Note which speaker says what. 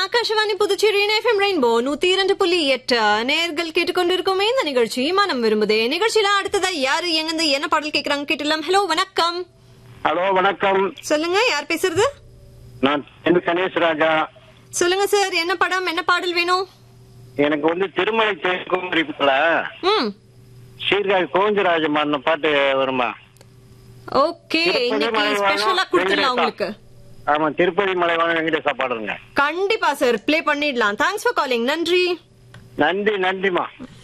Speaker 1: Akashvani Puducherry FM rainbow நூத்தி இரண்டு புள்ளி எட்டு நேர்கள் கேட்டுக்கொண்டிருக்கோமே இந்த நிகழ்ச்சி மனம் விரும்புதே நிகழ்ச்சியில அடுத்ததா யாரு எங்கிருந்து என்ன பாடல் கேக்குறாங்க கேட்டுலாம் ஹலோ வணக்கம்
Speaker 2: ஹலோ வணக்கம்
Speaker 1: சொல்லுங்க யார் பேசுறது
Speaker 2: நான் என் கணேஷ் ராஜா
Speaker 1: சொல்லுங்க சார் என்ன படம் என்ன பாடல் வேணும்
Speaker 2: எனக்கு வந்து திருமலை தேக்குமரிப்புல
Speaker 1: ம்
Speaker 2: சீர்காழி கோவிந்தராஜ மாறின பாட்டு வருமா
Speaker 1: ஓகே
Speaker 2: திருப்பதி
Speaker 1: இன்னைக்கு
Speaker 2: மலைவாழ்
Speaker 1: ஸ்பெஷலா கொடுத்துடலாம்
Speaker 2: வெங்கடேசா.
Speaker 1: உங்களுக்கு
Speaker 2: ஆமா திருப்பதி மலைவாழ வெங்கடேசா பாடுங்க
Speaker 1: கண்டிப்பா சார் ப்ளே பண்ணிடலாம் தேங்க்ஸ் ஃபார் காலிங் நன்றி
Speaker 2: நன்றி நன்றிமா